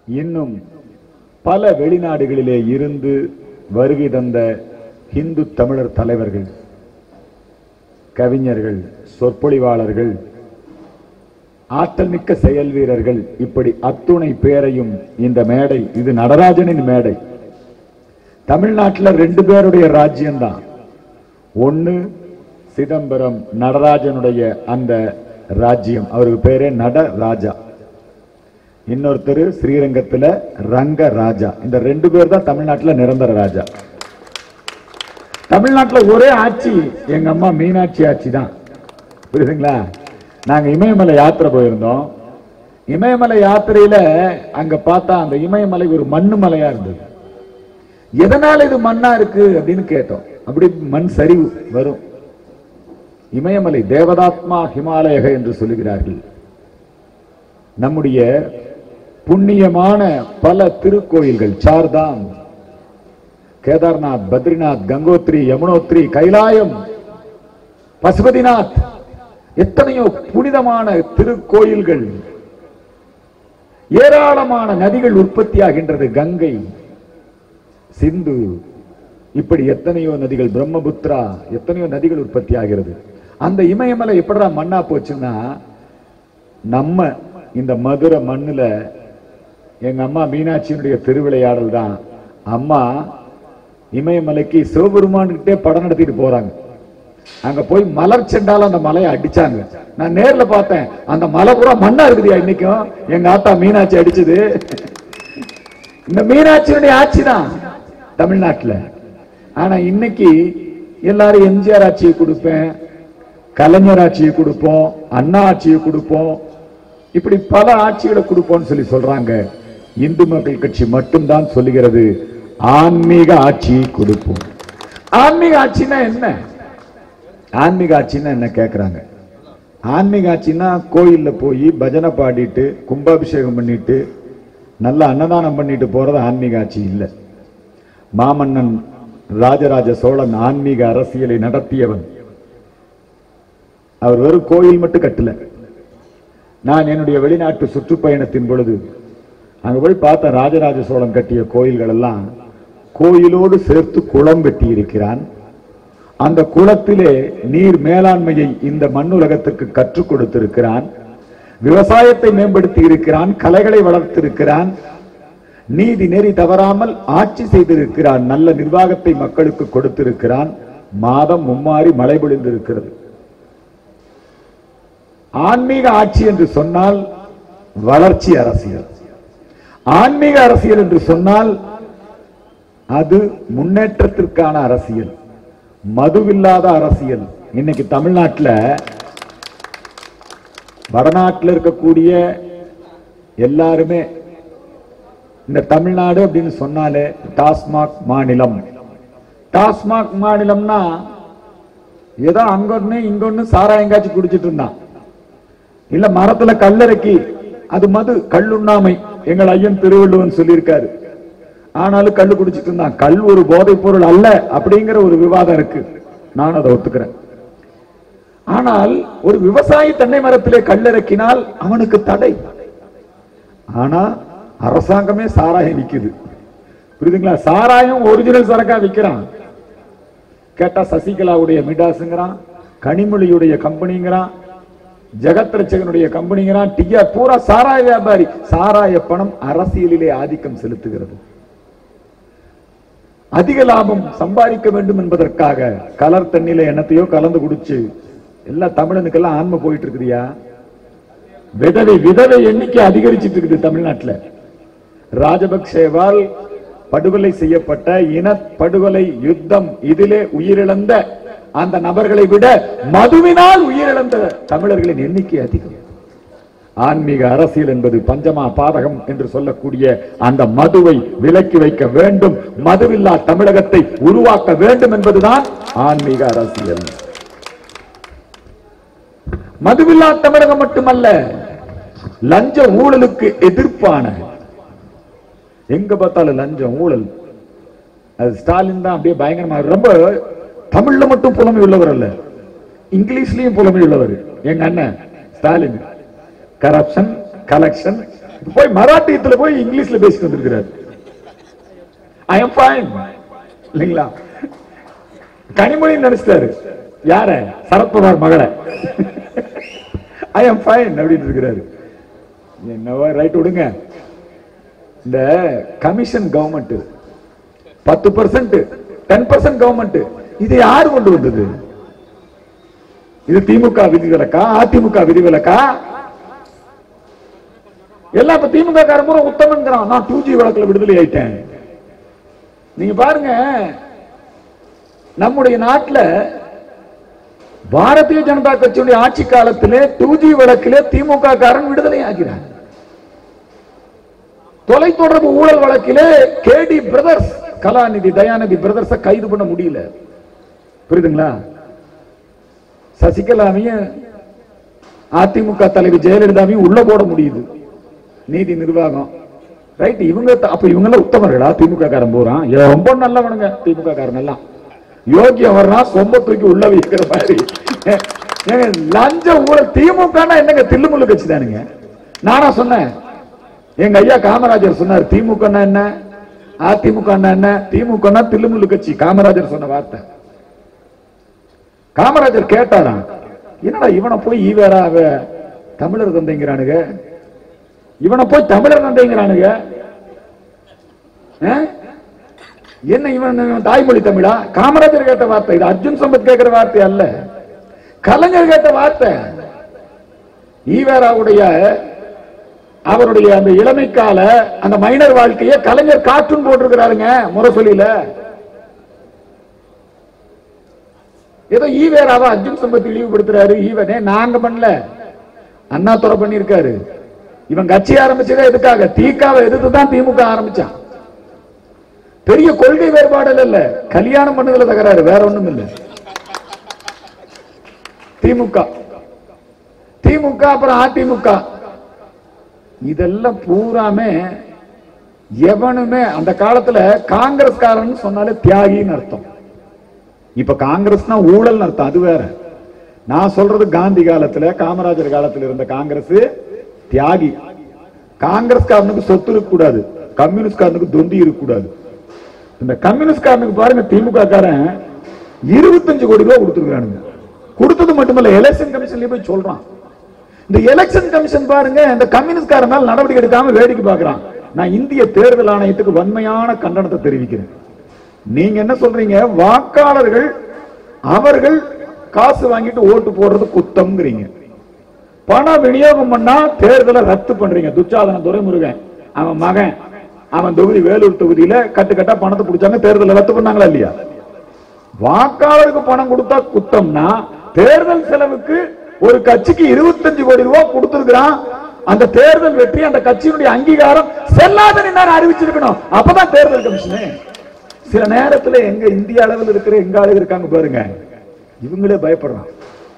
இன்னும் பல வெளிநாடுகளிலே இருந்து வருகை தந்த இந்து தமிழர் தலைவர்கள் கவிஞர்கள் சொற்பொழிவாளர்கள் ஆற்றல் மிக்க செயல் வீரர்கள் இப்படி அத்துணை பேரையும் இந்த மேடை இது நடராஜனின் மேடை தமிழ்நாட்டுல ரெண்டு பேருடைய ராஜ்யம்தான் ஒண்ணு சிதம்பரம் நடராஜனுடைய அந்த ராஜ்யம் அவருக்கு பேரே நடராஜா இன்னொருத்தர் ஸ்ரீரங்கத்துல ரங்க ராஜா இந்த ரெண்டு பேர் தான் தமிழ்நாட்டுல நிரந்தர ராஜா தமிழ்நாட்டுல ஒரே ஆட்சி எங்க அம்மா மீனாட்சி ஆட்சி தான் புரியுதுங்களா நாங்க இமயமலை யாத்திரை போயிருந்தோம் இமயமலை யாத்திரையில அங்க பார்த்தா அந்த இமயமலை ஒரு மண்ணு மலையா இருந்தது எதனால இது மண்ணா இருக்கு அப்படின்னு கேட்டோம் அப்படி மண் சரிவு வரும் இமயமலை தேவதாத்மா ஹிமாலயக என்று சொல்லுகிறார்கள் நம்முடைய புண்ணியமான பல திருக்கோயில்கள் சார்தாம் கேதார்நாத் பத்ரிநாத் கங்கோத்ரி யமுனோத்ரி கைலாயம் பசுபதிநாத் எத்தனையோ புனிதமான திருக்கோயில்கள் ஏராளமான நதிகள் உற்பத்தியாகின்றது கங்கை சிந்து இப்படி எத்தனையோ நதிகள் பிரம்மபுத்திரா எத்தனையோ நதிகள் உற்பத்தி ஆகிறது அந்த இமயமலை எப்படிடா மண்ணா போச்சுன்னா நம்ம இந்த மதுரை மண்ணுல எங்க அம்மா மீனாட்சியினுடைய திருவிளையாடல் தான் அம்மா இமயமலைக்கு சிவபெருமான்கிட்டே படம் நடத்திட்டு போறாங்க அங்க போய் மலர் செண்டால அந்த மலையை அடிச்சாங்க நான் நேர்ல பார்த்தேன் அந்த மலை பூரா மண்ணா இருக்குதுயா இன்னைக்கும் எங்க ஆத்தா மீனாட்சி அடிச்சது இந்த மீனாட்சியுடைய ஆட்சி தான் தமிழ்நாட்டுல ஆனா இன்னைக்கு எல்லாரும் எம்ஜிஆர் ஆட்சியை கொடுப்பேன் கலைஞர் ஆட்சியை கொடுப்போம் அண்ணா ஆட்சியை கொடுப்போம் இப்படி பல ஆட்சிகளை கொடுப்போம்னு சொல்லி சொல்றாங்க இந்து மக்கள் கட்சி மட்டும்தான் சொல்லுகிறது ஆன்மீக ஆட்சியை கொடுப்போம் ஆன்மீக ஆட்சினா என்ன ஆன்மீக ஆட்சின்னா என்ன கேக்குறாங்க ஆன்மீக ஆட்சின்னா கோயில்ல போய் பஜனை பாடிட்டு கும்பாபிஷேகம் பண்ணிட்டு நல்ல அன்னதானம் பண்ணிட்டு போறது ஆன்மீக ஆட்சி இல்லை மாமன்னன் ராஜராஜ சோழன் ஆன்மீக அரசியலை நடத்தியவன் அவர் வெறும் கோயில் மட்டும் கட்டல நான் என்னுடைய வெளிநாட்டு சுற்றுப்பயணத்தின் பொழுது அங்க போய் பார்த்த ராஜராஜ சோழன் கட்டிய கோயில்கள் எல்லாம் கோயிலோடு சேர்த்து குளம் வெட்டி இருக்கிறான் அந்த குளத்திலே நீர் மேலாண்மையை இந்த மண்ணுலகத்திற்கு கற்றுக் கொடுத்திருக்கிறான் விவசாயத்தை மேம்படுத்தி இருக்கிறான் கலைகளை வளர்த்திருக்கிறான் நீதி நெறி தவறாமல் ஆட்சி செய்திருக்கிறான் நல்ல நிர்வாகத்தை மக்களுக்கு கொடுத்திருக்கிறான் மாதம் மும்மாறி மழை பொழிந்திருக்கிறது ஆன்மீக ஆட்சி என்று சொன்னால் வளர்ச்சி அரசியல் ஆன்மீக அரசியல் என்று சொன்னால் அது முன்னேற்றத்திற்கான அரசியல் மதுவில்லாத அரசியல் இன்னைக்கு தமிழ்நாட்டுல வடநாட்டுல இருக்கக்கூடிய எல்லாருமே இந்த தமிழ்நாடு அப்படின்னு சொன்னாலே டாஸ்மாக் மாநிலம் டாஸ்மாக் மாநிலம்னா ஏதோ அங்க ஒண்ணு இங்க ஒண்ணு சாராயங்காய்ச்சி குடிச்சிட்டு இருந்தான் இல்ல மரத்துல கல்லறைக்கு அது மது கல்லுண்ணாமை எங்கள் ஐயன் திருவள்ளுவன் சொல்லியிருக்காரு ஆனாலும் கல்லு குடிச்சிட்டு இருந்தான் கல் ஒரு போதைப் பொருள் அல்ல அப்படிங்கிற ஒரு விவாதம் இருக்கு நான் அதை ஒத்துக்கிறேன் ஆனால் ஒரு விவசாயி தென்னை மரத்திலே கல்லிறக்கினால் அவனுக்கு தடை ஆனா அரசாங்கமே சாராயம் விக்குது புரியுதுங்களா சாராயம் ஒரிஜினல் சரக்கா விக்கிறான் கேட்டா சசிகலாவுடைய மிடாஸுங்கிறான் கனிமொழியுடைய கம்பெனிங்கிறான் ஜெகத் ரட்சகனுடைய கம்பெனிங்கிறான் டிஆர் பூரா சாராய வியாபாரி சாராய பணம் அரசியலிலே ஆதிக்கம் செலுத்துகிறது அதிக லாபம் சம்பாதிக்க வேண்டும் என்பதற்காக கலர் தண்ணியில என்னத்தையோ கலந்து குடிச்சு எல்லா தமிழனுக்கெல்லாம் ஆன்மை போயிட்டு இருக்குதுயா விதவை விதவை எண்ணிக்கை அதிகரிச்சிட்டு இருக்குது தமிழ்நாட்டுல ராஜபக்சேவால் படுகொலை செய்யப்பட்ட இன படுகொலை யுத்தம் இதிலே உயிரிழந்த அந்த நபர்களை விட மதுவினால் உயிரிழந்த தமிழர்களின் எண்ணிக்கை அதிகம் ஆன்மீக அரசியல் என்பது பஞ்சமா பாதகம் என்று சொல்லக்கூடிய அந்த மதுவை விலக்கி வைக்க வேண்டும் மதுவில்லா தமிழகத்தை உருவாக்க வேண்டும் என்பதுதான் ஆன்மீக அரசியல் மதுவில்லா தமிழகம் மட்டுமல்ல லஞ்ச ஊழலுக்கு எதிர்ப்பான எங்க பார்த்தாலும் லஞ்சம் ஊழல் அது ஸ்டாலின் தான் அப்படியே பயங்கரமா ரொம்ப தமிழ்ல மட்டும் புலமை உள்ளவர் அல்ல இங்கிலீஷ்லயும் புலமை உள்ளவர் எங்க அண்ணன் ஸ்டாலின் கரப்ஷன் கலெக்ஷன் இப்ப போய் மராட்டியத்துல போய் இங்கிலீஷ்ல பேசிட்டு வந்திருக்கிறார் ஐ எம் ஃபைன் இல்லைங்களா கனிமொழி நினைச்சிட்டாரு யார சரத்பவார் மகளை ஐ எம் ஃபைன் அப்படின்னு இருக்கிறாரு என்னவோ ரைட் விடுங்க இந்த கமிஷன் கவர்மெண்ட் பத்து பர்சன்ட் டென் பர்சன்ட் கவர்மெண்ட் இது யாரு கொண்டு வந்தது இது திமுக விதிவிலக்கா அதிமுக விதிவிலக்கா எல்லாம் இப்ப திமுக காரன் பூரா உத்தமன்கிறான் நான் டூ ஜி வழக்குல விடுதலை ஆயிட்டேன் நீங்க பாருங்க நம்முடைய நாட்டுல பாரதிய ஜனதா கட்சியுடைய ஆட்சி காலத்திலே டூ ஜி வழக்கிலே திமுக காரன் விடுதலை ஆகிறார் தொலைத்தொடர்பு ஊழல் வழக்கிலே கேடி பிரதர்ஸ் கலாநிதி தயாநிதி பிரதர்ஸ கைது பண்ண முடியல புரியுதுங்களா சசிகலாவையும் அதிமுக தலைவி ஜெயலலிதாவையும் உள்ள போட முடியுது நீதி நிர்வாகம் ரைட் இவங்க த- அப்ப இவங்க எல்லாம் உத்தமர்களா திமுக காரன் போறான் ஏ, ரொம்ப நல்லவனுங்க திமுக காரன் எல்லாம் யோகியம் வர்றான் சொம்ப தூக்கி உள்ள வைக்கிற மாதிரி ஏங்க, லஞ்ச ஊழல் திமுக என்னங்க தில்லுமுள்ளு கட்சி தானுங்க நானா சொன்னேன் எங்க ஐயா காமராஜர் சொன்னார் திமுக என்ன அதிமுக என்ன திமுக தில்லுமுள்ளு கட்சி காமராஜர் சொன்ன வார்த்தை காமராஜர் கேட்டாராம் என்னடா இவனை போய் ஈவேரா அவ தமிழர் தந்தைங்கிறானுங்க இவனை போய் தமிழர் தந்தைங்கிறானுங்க ஆ? என்ன இவன் இவன் தாய்மொழி தமிழா காமராஜர் கேட்ட வார்த்தை இது அர்ஜுன் சம்பத் கேட்கிற வார்த்தை அல்ல கலைஞர் கேட்ட வார்த்தை ஈவேராவுடைய அவருடைய அந்த இளமை கால அந்த மைனர் வாழ்க்கையை கலைஞர் கார்ட்டூன் போட்டிருக்கிறாருங்க முரசொலியில ஏதோ ஈவேராவா அர்ஜுன் சம்பத் இழிவுபடுத்துறாரு ஈவனே நாங்க பண்ணல அண்ணாதுரை பண்ணிருக்காரு இவன் கட்சி ஆரம்பிச்சதே எதுக்காக தீக்காவை எதிர்த்து தான் திமுக ஆரம்பிச்சான் பெரிய கொள்கை வேறுபாடு இல்ல கல்யாணம் பண்ணதுல தகராறு வேற ஒண்ணும் இல்ல திமுக திமுக அப்புறம் அதிமுக இதெல்லாம் பூராமே எவனுமே அந்த காலத்துல காங்கிரஸ்காரன் சொன்னாலே தியாகின்னு அர்த்தம் இப்ப காங்கிரஸ்னா ஊழல் அர்த்தம் அது வேற நான் சொல்றது காந்தி காலத்துல காமராஜர் காலத்துல இருந்த காங்கிரஸ் தியாகி காங்கிரஸ்காரனுக்கு சொத்து இருக்க கூடாது கம்யூனிஸ்ட்காரனுக்கு தொந்தி இருக்க கூடாது இந்த கம்யூனிஸ்ட்காரனுக்கு பாருங்க திமுக காரன் இருபத்தஞ்சு கோடி ரூபாய் கொடுத்துருக்கானுங்க கொடுத்தது மட்டுமல்ல எலெக்ஷன் கமிஷன்லயே போய் சொல்றான் இந்த எலெக்ஷன் கமிஷன் பாருங்க இந்த கம்யூனிஸ்ட்காரன் மேல நடவடிக்கை எடுக்காம வேடிக்கை பார்க்கறான் நான் இந்திய தேர்தல் ஆணையத்துக்கு வன்மையான கண்டனத்தை தெரிவிக்கிறேன் நீங்க என்ன சொல்றீங்க வாக்காளர்கள் அவர்கள் காசு வாங்கிட்டு ஓட்டு போடுறது குத்தம்ங்கிறீங்க பணம் விநியோகம் பண்ணா தேர்தலை ரத்து பண்றீங்க துச்சாதன துரைமுருகன் அவன் மகன் அவன் தொகுதி வேலூர் தொகுதியில கட்டு கட்டா பணத்தை பிடிச்சாங்க தேர்தலை ரத்து பண்ணாங்களா இல்லையா வாக்காளருக்கு பணம் கொடுத்தா குத்தம்னா தேர்தல் செலவுக்கு ஒரு கட்சிக்கு இருபத்தஞ்சு கோடி ரூபாய் கொடுத்திருக்கிறான் அந்த தேர்தல் வெற்றி அந்த கட்சியினுடைய அங்கீகாரம் செல்லாத நான் அறிவிச்சிருக்கணும் அப்பதான் தேர்தல் கமிஷனு சில நேரத்துல எங்க இந்திய அளவில் இருக்கிற எங்க ஆளுங்க இருக்காங்க பாருங்க இவங்களே பயப்படுறான்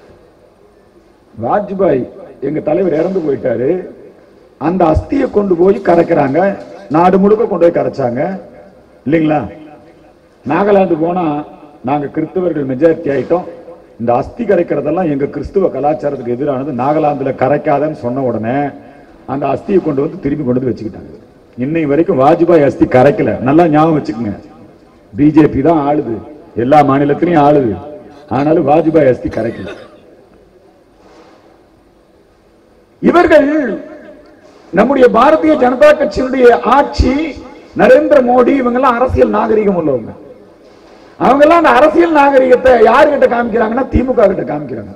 வாஜ்பாய் எங்க தலைவர் இறந்து போயிட்டாரு அந்த அஸ்தியை கொண்டு போய் கரைக்கிறாங்க நாடு முழுக்க கொண்டு போய் கரைச்சாங்க இல்லைங்களா நாகாலாந்து போனா நாங்க கிறிஸ்தவர்கள் மெஜாரிட்டி ஆயிட்டோம் இந்த அஸ்தி கரைக்கிறதெல்லாம் எங்க கிறிஸ்துவ கலாச்சாரத்துக்கு எதிரானது நாகாலாந்துல கரைக்காதன்னு சொன்ன உடனே அந்த அஸ்தியை கொண்டு வந்து திரும்பி கொண்டு வந்து வச்சுக்கிட்டாங்க இன்னை வரைக்கும் வாஜ்பாய் அஸ்தி கரைக்கல நல்லா ஞாபகம் வச்சுக்கோங்க பிஜேபி தான் ஆளுது எல்லா மாநிலத்திலையும் ஆளுது ஆனாலும் வாஜ்பாய் அஸ்தி கரைக்கல இவர்கள் நம்முடைய பாரதிய ஜனதா கட்சியினுடைய ஆட்சி நரேந்திர மோடி இவங்க எல்லாம் அரசியல் நாகரிகம் உள்ளவங்க அவங்க எல்லாம் அந்த அரசியல் நாகரிகத்தை யாருகிட்ட காமிக்கிறாங்கன்னா திமுக கிட்ட காமிக்கிறாங்க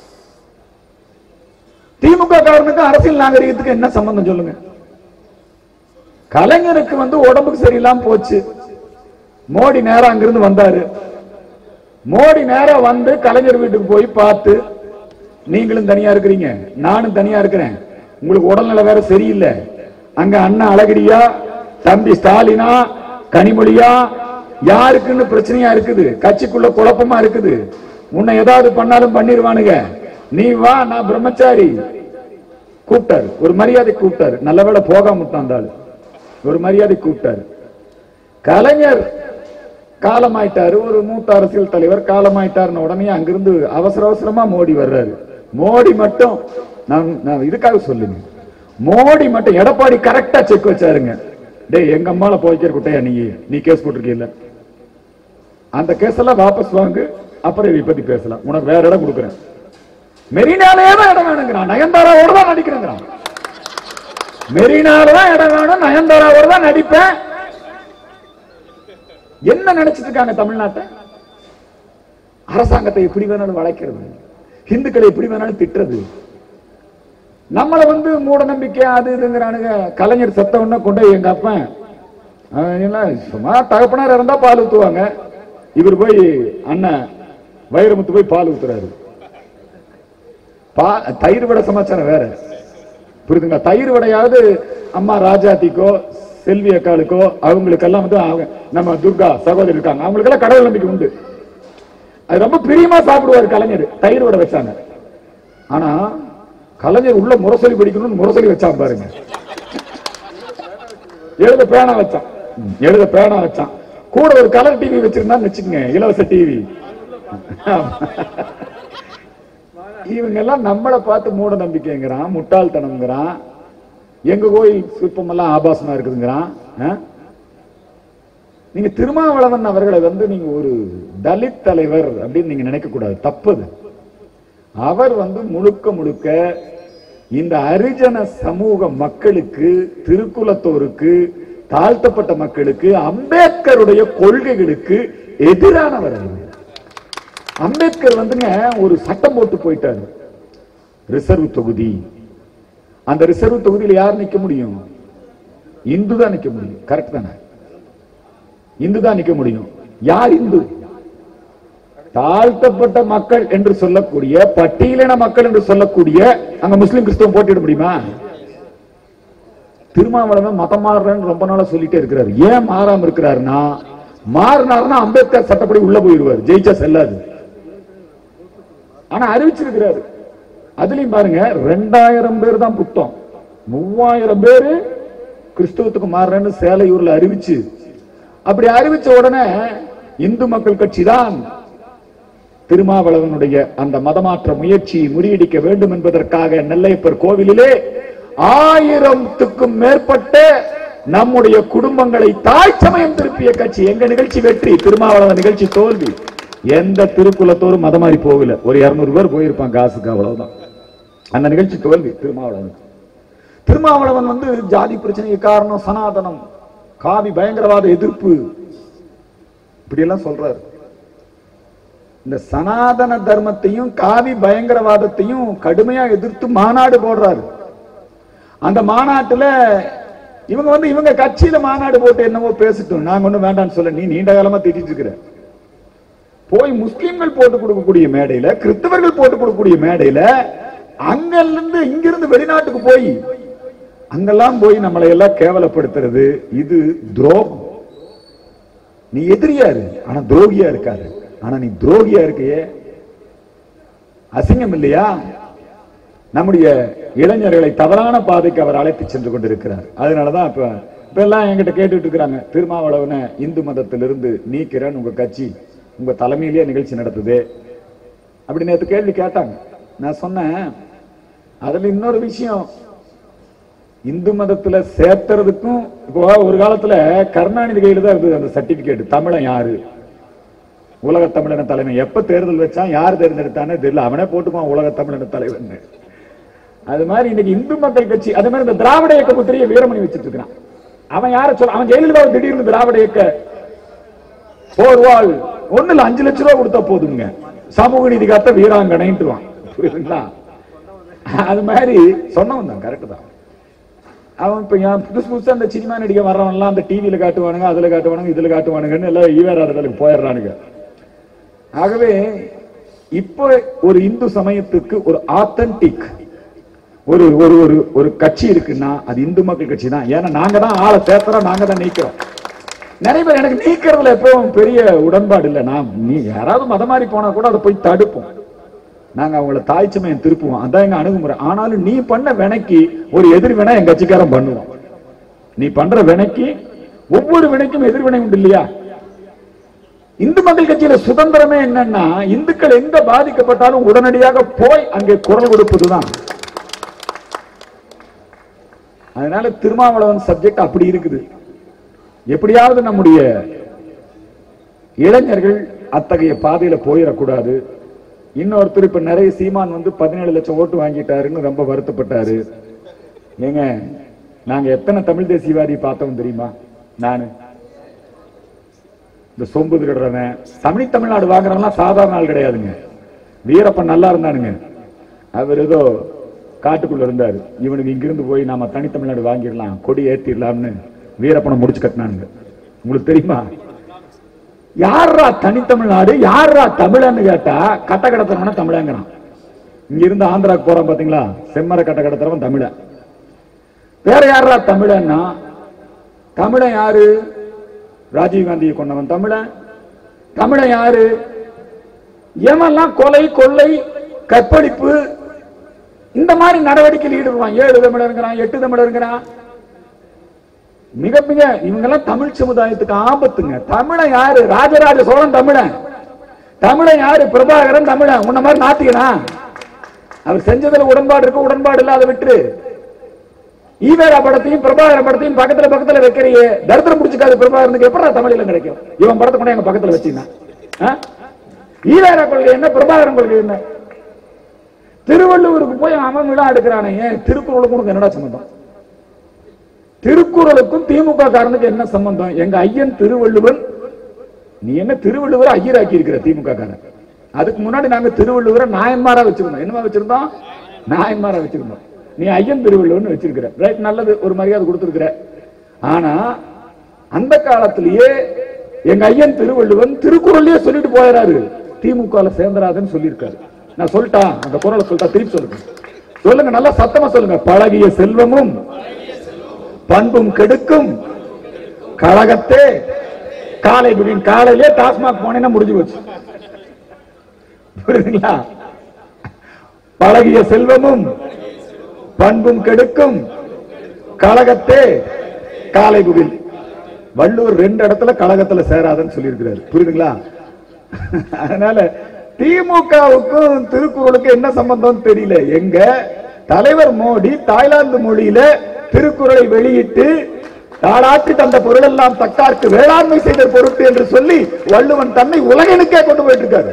திமுக காரனுக்கு அரசியல் நாகரிகத்துக்கு என்ன சம்பந்தம் சொல்லுங்க கலைஞருக்கு வந்து உடம்புக்கு சரியில்லாம போச்சு மோடி நேரா அங்கிருந்து வந்தாரு மோடி நேரா வந்து கலைஞர் வீட்டுக்கு போய் பார்த்து நீங்களும் தனியா இருக்கிறீங்க நானும் தனியா இருக்கிறேன் உங்களுக்கு உடல்நிலை வேற சரியில்லை அங்க அண்ணன் அழகிரியா தம்பி ஸ்டாலினா கனிமொழியா யாருக்குன்னு பிரச்சனையா இருக்குது கட்சிக்குள்ள குழப்பமா இருக்குது உன்னை ஏதாவது பண்ணாலும் பண்ணிடுவானுங்க நீ வா நான் பிரம்மச்சாரி கூப்பிட்டாரு ஒரு மரியாதை கூப்பிட்டாரு நல்ல வேளை போகாம விட்டான் அந்த ஆளு ஒரு மரியாதை கூப்பிட்டாரு கலைஞர் காலமாயிட்டாரு ஒரு மூத்த அரசியல் தலைவர் காலமாயிட்டாருன்னு உடனே அங்கிருந்து அவசர அவசரமா மோடி வர்றாரு மோடி மட்டும் நான் நான் இதுக்காக சொல்லுங்க மோடி மட்டும் எடப்பாடி கரெக்டா செக் வச்சாருங்க டேய் எங்க அம்மால போய்க்கிற குட்டையா நீ நீ கேஸ் போட்டிருக்கீல்ல அந்த கேஸ் எல்லாம் வாபஸ் வாங்கு அப்புறம் இதை பத்தி பேசலாம் உனக்கு வேற இடம் கொடுக்குறேன் மெரினாலே தான் இடம் வேணுங்கிறான் நயன்தாராவோட தான் நடிக்கிறேங்கிறான் மெரினால தான் இடம் வேணும் நயன்தாராவோட தான் நடிப்பேன் என்ன நினைச்சிட்டு இருக்காங்க தமிழ்நாட்டை அரசாங்கத்தை எப்படி வேணாலும் வளைக்கிறது இந்துக்களை எப்படி வேணாலும் திட்டுறது நம்மள வந்து மூட நம்பிக்கை அது இதுங்கிறானுங்க கலைஞர் செத்தவொடனே கொண்டு போய் எங்க அப்பன் அவன் என்ன சும்மா தகப்பனார் இருந்தா பால் ஊத்துவாங்க இவர் போய் அண்ணன் வைரமுத்து போய் பால் ஊத்துறாரு பா தயிர் வடை சமாச்சாரம் வேற புரியுதுங்க தயிர் வடையாவது அம்மா ராஜாத்திக்கோ செல்வி அக்காளுக்கோ அவங்களுக்கெல்லாம் வந்து அவங்க- நம்ம துர்கா சகோதரி இருக்காங்க அவங்களுக்கெல்லாம் கடவுள் நம்பிக்கை உண்டு அது ரொம்ப பிரியமா சாப்பிடுவார் கலைஞர் தயிர் வடை வச்சாங்க ஆனா கலைஞர் உள்ள முரசொலி படிக்கணும்னு முரசொலி வச்சான் பாருங்க எழுத பேனா வச்சான் ம், எழுத பேனா வச்சான் கூட ஒரு கலர் டிவி வச்சிருந்தான்னு வச்சுக்கோங்க இலவச டிவி இவங்க எல்லாம் நம்மளை பார்த்து மூட நம்பிக்கைங்கிறான் முட்டாள்தனம்ங்கிறான் எங்க கோயில் சிற்பம் எல்லாம் ஆபாசமா இருக்குதுங்கிறான் ஆ? நீங்க திருமாவளவன் அவர்களை வந்து நீங்க ஒரு தலித் தலைவர் அப்படின்னு நீங்க நினைக்க கூடாது தப்புது அவர் வந்து முழுக்க முழுக்க இந்த அரிஜன சமூக மக்களுக்கு திருக்குலத்தோருக்கு தாழ்த்தப்பட்ட மக்களுக்கு அம்பேத்கருடைய கொள்கைகளுக்கு எதிரானவர் அவர் அம்பேத்கர் வந்துங்க ஒரு சட்டம் போட்டு போயிட்டாரு ரிசர்வ் தொகுதி அந்த ரிசர்வ் தொகுதியில் யார் நிக்க முடியும் இந்து தான் நிக்க முடியும் கரெக்ட் தானே இந்து தான் நிக்க முடியும் யார் இந்து தாழ்த்தப்பட்ட மக்கள் என்று சொல்லக்கூடிய பட்டியலின மக்கள் என்று சொல்லக்கூடிய அங்க முஸ்லிம் கிறிஸ்தவம் போட்டிட முடியுமா திருமாவளவன் மதம் மாறுறேன்னு ரொம்ப நாளா சொல்லிட்டே இருக்கிறாரு ஏன் மாறாம இருக்கிறாருன்னா மாறினாருன்னா அம்பேத்கர் சட்டப்படி உள்ள போயிருவார் ஜெயிச்சா செல்லாது ஆனா அறிவிச்சிருக்கிறாரு அதுலயும் பாருங்க ரெண்டாயிரம் பேர் தான் புத்தம் மூவாயிரம் பேரு கிறிஸ்தவத்துக்கு மாறுறேன்னு சேலையூர்ல அறிவிச்சு அப்படி அறிவிச்ச உடனே இந்து மக்கள் கட்சி தான் திருமாவளவனுடைய அந்த மதமாற்ற முயற்சியை முறியடிக்க வேண்டும் என்பதற்காக நெல்லையப்பர் கோவிலிலே ஆயிரத்துக்கும் மேற்பட்ட நம்முடைய குடும்பங்களை தாய் சமயம் திருப்பிய கட்சி எங்க நிகழ்ச்சி வெற்றி திருமாவளவன் நிகழ்ச்சி தோல்வி எந்த திருக்குலத்தோரும் மதம் மாறி போகல ஒரு இருநூறு பேர் போயிருப்பான் காசுக்கு அவ்வளவுதான் அந்த நிகழ்ச்சி தோல்வி திருமாவளவன் திருமாவளவன் வந்து ஜாதி பிரச்சனைக்கு காரணம் சனாதனம் காவி பயங்கரவாத எதிர்ப்பு இப்படி எல்லாம் சொல்றாரு இந்த சனாதன தர்மத்தையும் காவி பயங்கரவாதத்தையும் கடுமையா எதிர்த்து மாநாடு போடுறாரு அந்த மாநாட்டுல இவங்க வந்து இவங்க கட்சியில மாநாடு போட்டு என்னவோ பேசிட்டோம் நாங்க ஒண்ணும் வேண்டாம்னு சொல்ல நீ நீண்ட காலமா திட்டிட்டு இருக்கிற போய் முஸ்லிம்கள் போட்டு கொடுக்கக்கூடிய மேடையில கிறிஸ்தவர்கள் போட்டு கொடுக்கக்கூடிய மேடையில அங்கிருந்து இங்கிருந்து வெளிநாட்டுக்கு போய் அங்கெல்லாம் போய் நம்மளை எல்லாம் கேவலப்படுத்துறது இது துரோகம் நீ எதிரியாரு ஆனா துரோகியா இருக்காரு ஆனா நீ துரோகியா இருக்கையே அசிங்கம் இல்லையா நம்முடைய இளைஞர்களை தவறான பாதைக்கு அவர் அழைத்து சென்று கொண்டிருக்கிறார் அதனாலதான் இப்ப இப்ப எல்லாம் என்கிட்ட கேட்டுட்டு இருக்கிறாங்க திருமாவளவனை இந்து மதத்திலிருந்து நீக்கிறேன்னு உங்க கட்சி உங்க தலைமையிலேயே நிகழ்ச்சி நடத்துது அப்படி நேத்து கேள்வி கேட்டாங்க நான் சொன்னேன் அதுல இன்னொரு விஷயம் இந்து மதத்துல சேர்த்துறதுக்கும் இப்போ ஒரு காலத்துல கருணாநிதி கையில தான் இருந்தது அந்த சர்டிபிகேட் தமிழன் யாரு உலக தமிழன தலைமை எப்ப தேர்தல் வச்சான் யார் தேர்ந்தெடுத்தானே தெரியல அவனே போட்டுப்பான் உலக தமிழன தலைவன் அது மாதிரி இன்னைக்கு இந்து மக்கள் கட்சி அது மாதிரி இந்த திராவிட இயக்க முத்திரையை வீரமணி வச்சிட்டு இருக்கிறான் அவன் யார சொல்ல அவன் ஜெயலலிதா திடீர்னு திராவிட இயக்க போர்வாள் ஒண்ணு இல்ல அஞ்சு லட்சம் ரூபாய் கொடுத்தா போதுங்க சமூக நீதி காத்த வீராங்கனைன்ட்டுவான் புரியுதுங்களா அது மாதிரி சொன்னவன் தான் கரெக்ட் தான் அவன் இப்ப ஏன் புதுசு புதுசா அந்த சினிமா நடிக்க வர்றவன்லாம் அந்த டிவியில காட்டுவானுங்க அதுல காட்டுவானுங்க இதுல காட்டுவானுங்கன்னு எல்லாம் ஈவேராடுதலுக்கு போயிடுறானுங்க ஆகவே இப்போ ஒரு இந்து சமயத்துக்கு ஒரு ஆத்தன்டிக் ஒரு ஒரு ஒரு ஒரு கட்சி இருக்குன்னா அது இந்து மக்கள் கட்சி தான் ஏன்னா நாங்க தான் ஆளை சேர்த்துறோம் நாங்க தான் நீக்கிறோம் நிறைய பேர் எனக்கு நீக்கிறதுல எப்பவும் பெரிய உடன்பாடு இல்லை நான் நீ யாராவது மதம் மாறி போனா கூட அதை போய் தடுப்போம் நாங்க அவங்கள தாய் சமயம் திருப்புவோம் அதான் எங்க அணுகுமுறை ஆனாலும் நீ பண்ண வினைக்கு ஒரு எதிர் வினை எங்க கட்சிக்காரன் பண்ணுவோம் நீ பண்ற வினைக்கு ஒவ்வொரு வினைக்கும் எதிர்வினை உண்டு இல்லையா இந்து மக்கள் கட்சியில சுதந்திரமே என்னன்னா இந்துக்கள் எங்க பாதிக்கப்பட்டாலும் உடனடியாக போய் அங்கே குரல் கொடுப்பதுதான் அதனால திருமாவளவன் சப்ஜெக்ட் அப்படி இருக்குது எப்படியாவது நம்முடைய இளைஞர்கள் அத்தகைய பாதையில போயிடக்கூடாது இன்னொருத்தர் இப்ப நிறைய சீமான் வந்து பதினேழு லட்சம் ஓட்டு வாங்கிட்டாருன்னு ரொம்ப வருத்தப்பட்டாரு ஏங்க நாங்க எத்தனை தமிழ் தேசியவாதி பார்த்தோம் தெரியுமா நானு இந்த சொம்பு திருடுறவன் தமிழ் தமிழ்நாடு வாங்குறவன்லாம் சாதாரண ஆள் கிடையாதுங்க வீரப்பன் நல்லா இருந்தானுங்க அவர் ஏதோ காட்டுக்குள்ள இருந்தாரு இவனுக்கு இங்கிருந்து போய் நாம தனித்தமிழ்நாடு வாங்கிடலாம் கொடி ஏத்திடலாம்னு வீரப்பனை முடிச்சு கட்டினானுங்க உங்களுக்கு தெரியுமா யாரா தனித்தமிழ்நாடு யாரா தமிழன்னு கேட்டா கட்ட கடத்துறவன தமிழங்கிறான் இங்க இருந்து ஆந்திராக்கு போறான் பாத்தீங்களா செம்மர கட்ட கடத்துறவன் தமிழன் வேற யாரா தமிழன்னா தமிழன் யாரு ராஜீவ் காந்தியை கொண்டவன் தமிழன் தமிழன் யாரு எவன்லாம் கொலை கொள்ளை கற்பழிப்பு இந்த மாதிரி நடவடிக்கையில் ஈடுபடுவான் ஏழு தமிழருங்கிறான் எட்டு தமிழருங்கிறான் மிக மிக இவங்கெல்லாம் தமிழ் சமுதாயத்துக்கு ஆபத்துங்க தமிழன் யாரு ராஜராஜ சோழன் தமிழன் தமிழன் யாரு பிரபாகரன் தமிழன் உன்ன மாதிரி நாத்திகனா அவர் செஞ்சதுல உடன்பாடு இருக்கு உடன்பாடு இல்ல அதை விட்டுரு ஈவேரா படத்தையும் பிரபாகர படத்தையும் பக்கத்துல பக்கத்துல வைக்கிறியே தரித்திரம் பிடிச்சிக்காது பிரபாகரனுக்கு எப்படா தமிழ்ல கிடைக்கும் இவன் படத்தை கூட எங்க பக்கத்துல வச்சீங்கன்னா ஈவேரா கொள்கை என்ன பிரபாகரன் கொள்கை என்ன திருவள்ளுவருக்கு போய் அவன் விழா எடுக்கிறானே ஏன் திருக்குறளுக்கும் உனக்கு என்னடா சம்பந்தம் திருக்குறளுக்கும் திமுக காரனுக்கு என்ன சம்பந்தம் எங்க ஐயன் திருவள்ளுவன் நீ என்ன திருவள்ளுவரை ஐயராக்கி இருக்கிற திமுக காரன் அதுக்கு முன்னாடி நாங்க திருவள்ளுவரை நாயன்மாரா வச்சிருந்தோம் என்னமா வச்சிருந்தோம் நாயன்மாரா வச்சிருந்தோம் நீ ஐயன் திருவள்ளுவன் வச்சிருக்கிற ரைட் நல்லது ஒரு மரியாதை கொடுத்திருக்கிற ஆனா அந்த காலத்திலேயே எங்க ஐயன் திருவள்ளுவன் திருக்குறள்லயே சொல்லிட்டு போயிறாரு திமுக சேர்ந்தராதுன்னு சொல்லியிருக்காரு நான் சொல்லிட்டா அந்த குரலை சொல்லிட்டா திருப்பி சொல்லுங்க சொல்லுங்க நல்லா சத்தமா சொல்லுங்க பழகிய செல்வமும் பண்பும் கெடுக்கும் கழகத்தே காலை விடின் காலையிலே டாஸ்மாக் போனேன்னா முடிஞ்சு போச்சு புரியுதுங்களா பழகிய செல்வமும் பண்பும் கெடுக்கும் கழகத்தே காலை குவில் வள்ளுவர் ரெண்டு இடத்துல கழகத்துல சேராதுன்னு சொல்லியிருக்கிறாரு புரியுதுங்களா அதனால திமுகவுக்கும் திருக்குறளுக்கும் என்ன சம்பந்தம் தெரியல எங்க தலைவர் மோடி தாய்லாந்து மொழியில திருக்குறளை வெளியிட்டு தாளாற்றி தந்த பொருள் எல்லாம் தக்கார்க்கு வேளாண்மை செய்த பொருட்டு என்று சொல்லி வள்ளுவன் தன்னை உலகனுக்கே கொண்டு போயிட்டு இருக்காரு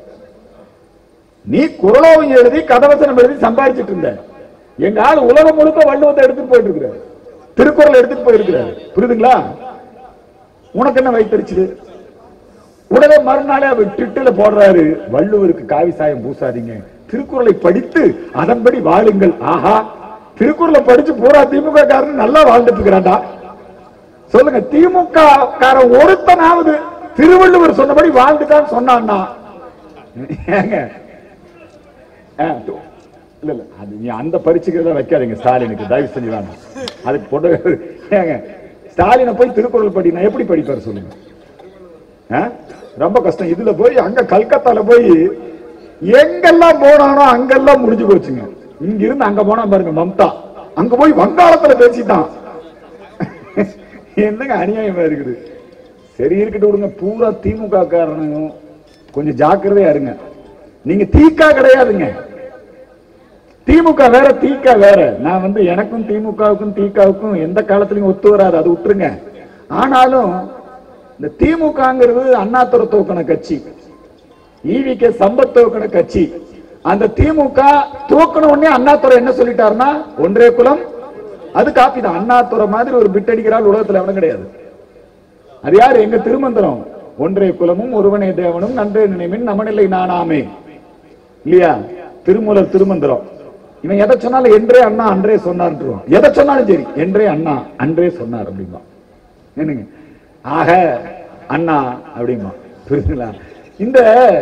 நீ குரலோகம் எழுதி கதவசனம் எழுதி சம்பாதிச்சிட்டு இருந்த எங்க ஆள் உலகம் முழுக்க வள்ளுவத்தை எடுத்துட்டு போயிட்டு இருக்கிறாரு திருக்குறள் எடுத்துட்டு போயிருக்கிறாரு புரியுதுங்களா உனக்கு என்ன வைத்தறிச்சுது உடனே மறுநாளே அவர் ட்விட்டர்ல போடுறாரு வள்ளுவருக்கு காவி சாயம் பூசாதீங்க திருக்குறளை படித்து அதன்படி வாழுங்கள் ஆஹா திருக்குறளை படிச்சு பூரா திமுக காரன் நல்லா வாழ்ந்துட்டு இருக்கிறான்டா சொல்லுங்க திமுக காரன் ஒருத்தனாவது திருவள்ளுவர் சொன்னபடி வாழ்ந்துட்டான்னு சொன்னான்னா ஏங்க ஆ, து- இல்ல இல்ல அது நீ அந்த பரீட்சைக்கு வைக்காதீங்க ஸ்டாலினுக்கு தயவு செஞ்சு வேணாம் அதுக்கு போட்டு ஏங்க ஸ்டாலினை போய் திருக்குறள் படி நான் எப்படி படிப்பாரு சொல்லுங்க ஆ? ரொம்ப கஷ்டம் இதுல போய் அங்க கல்கத்தால போய் எங்கெல்லாம் போனானோ அங்கெல்லாம் முடிஞ்சு போச்சுங்க இங்க இருந்து அங்க போனா பாருங்க மம்தா அங்க போய் வங்காளத்துல பேசிட்டான் என்னங்க அநியாயமா இருக்குது சரி இருக்கட்டும் விடுங்க பூரா திமுக காரணம் கொஞ்சம் ஜாக்கிரதையா இருங்க நீங்க தீக்கா கிடையாதுங்க திமுக வேற தீக்கா வேற நான் வந்து எனக்கும் திமுகவுக்கும் தீக்காவுக்கும் எந்த காலத்திலயும் ஒத்து வராது அது விட்டுருங்க ஆனாலும் இந்த திமுகங்கிறது அண்ணாதுரை தோக்கண கட்சி ஈவிகே சம்பத் தோக்கண கட்சி அந்த திமுக தூக்கண உடனே அண்ணாதுரை என்ன சொல்லிட்டாருன்னா ஒன்றே குலம் அது காப்பி தான் அண்ணாதுரை மாதிரி ஒரு பிட் அடிக்கிறாள் உலகத்துல எவனும் கிடையாது அது யாரு எங்க திருமந்திரம் ஒன்றே குலமும் ஒருவனே தேவனும் நன்றே நினைமின் நமனில்லை நானாமே இல்லையா திருமூலர் திருமந்திரம் இவன் எதை சொன்னாலும் என்றே அண்ணா அன்றே சொன்னார்ன்றான் எதை சொன்னாலும் சரி என்றே அண்ணா அன்றே சொன்னார் அப்படிம்பா என்னங்க ஆக அண்ணா அப்படிம்பா புரியுதுங்களா இந்த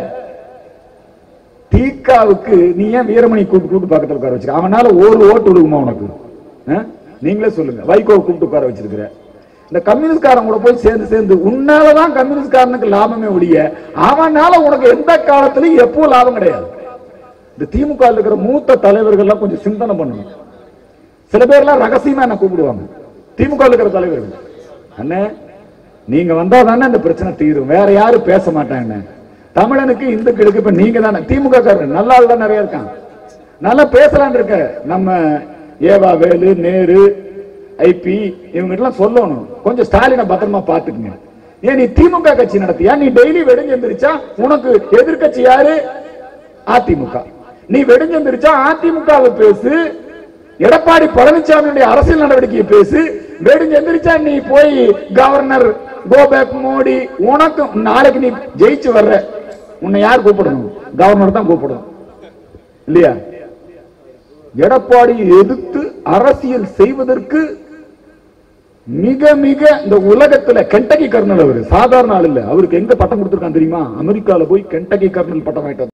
தீக்காவுக்கு நீ ஏன் வீரமணி கூப்பிட்டு கூப்பிட்டு பக்கத்துல உட்கார வச்சிருக்க அவனால ஒரு ஓட்டு விடுக்குமா உனக்கு ஆ? நீங்களே சொல்லுங்க வைகோ கூப்பிட்டு உட்கார வச்சிருக்கிற இந்த கம்யூனிஸ்ட்காரன் கூட போய் சேர்ந்து சேர்ந்து உன்னாலதான் கம்யூனிஸ்ட்காரனுக்கு லாபமே ஒழிய அவனால உனக்கு எந்த காலத்திலயும் எப்பவும் லாபம் கிடையாது இந்த திமுக ல இருக்கிற மூத்த தலைவர்கள்லாம் கொஞ்சம் சிந்தனை பண்ணணும் சில பேர்லாம் ரகசியமா என்ன கூப்பிடுவாங்க திமுக ல இருக்கிற தலைவர்கள் அண்ணே நீங்க வந்தா தானே இந்த பிரச்சனை தீரும் வேற யாரும் பேச மாட்டாங்க தமிழனுக்கு இந்துக்களுக்கு இப்ப நீங்க தானே திமுக காரர் நல்ல ஆள் தான் நிறைய இருக்காங்க நல்லா பேசலாம்னு இருக்க நம்ம ஏவா வேலு நேரு ஐபி இவங்க எல்லாம் சொல்லணும் கொஞ்சம் ஸ்டாலினை பத்திரமா பாத்துக்குங்க ஏன் நீ திமுக கட்சி நடத்தியா நீ டெய்லி வெடிஞ்சு எந்திரிச்சா உனக்கு எதிர்க்கட்சி யாரு அதிமுக நீ வெடிஞ்சு எந்திரிச்சா அதிமுகவை பேசு எடப்பாடி பழனிசாமியுடைய அரசியல் நடவடிக்கையை பேசு வெடிஞ்சு எந்திரிச்சா நீ போய் கவர்னர் கோபேக் மோடி உனக்கு நாளைக்கு நீ ஜெயிச்சு வர்ற உன்னை யார் கூப்பிடணும் கவர்னர் தான் கூப்பிடணும் இல்லையா எடப்பாடியை எதிர்த்து அரசியல் செய்வதற்கு மிக மிக இந்த உலகத்துல கெண்டகி கர்னல் அவரு சாதாரண ஆள் இல்ல அவருக்கு எங்க பட்டம் கொடுத்திருக்கான் தெரியுமா அமெரிக்கால போய் கெண்டகி கர்னல் பட்டம் வாங்கிட்டு வந்தார்.